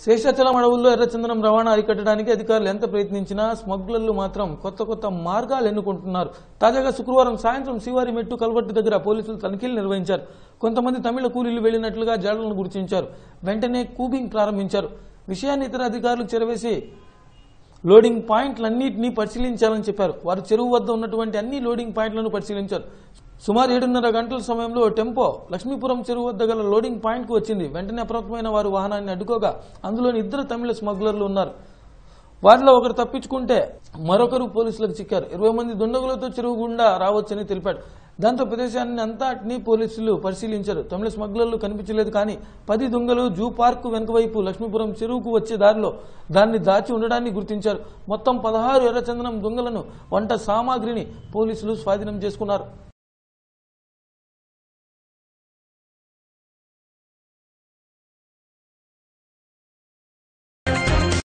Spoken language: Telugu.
శేషాచలం అడవుల్లో ఎర్రచందనం రవాణా అరికట్టడానికి అధికారులు ఎంత ప్రయత్నించినా స్మగ్లర్లు మాత్రం కొత్త కొత్త మార్గాలు ఎన్నుకుంటున్నారు తాజాగా శుక్రవారం సాయంత్రం శివారి మెట్టు కల్వర్టు దగ్గర పోలీసులు తనిఖీలు నిర్వహించారు కొంతమంది తమిళ కూలీలు వెళ్లినట్లుగా జాడలను గుర్తించారు వెంటనే కూబింగ్ ప్రారంభించారు విషయాన్ని ఇతర అధికారులకు చేరవేసి లోడింగ్ పాయింట్లన్నింటినీ పరిశీలించాలని చెప్పారు వారు చెరువు వద్ద ఉన్నటువంటి అన్ని లోడింగ్ పాయింట్లను పరిశీలించారు సుమారు ఏడున్నర గంటల సమయంలో టెంపో లక్ష్మీపురం చెరువు వద్ద గల లోడింగ్ పాయింట్కు వచ్చింది వెంటనే అప్రమత్తమైన వారు వాహనాన్ని అడ్డుకోగా అందులోని ఇద్దరు తమిళ స్మగ్లర్లు ఉన్నారు వారిలో ఒకరు తప్పించుకుంటే మరొకరు పోలీసులకు చిక్కారు ఇరవై మంది దుండగులతో చెరువు గుండా రావచ్చని తెలిపాడు దాంతో ప్రదేశాన్ని అంతటినీ పోలీసులు పరిశీలించారు తమిళ స్మగ్లర్లు కనిపించలేదు కానీ పది దొంగలు జూ పార్క్ వెనుక వైపు లక్ష్మీపురం చెరువుకు వచ్చే దారిలో దాన్ని దాచి ఉండడాన్ని గుర్తించారు మొత్తం పదహారు ఎర్రచందనం దొంగలను వంట సామాగ్రిని పోలీసులు స్వాధీనం చేసుకున్నారు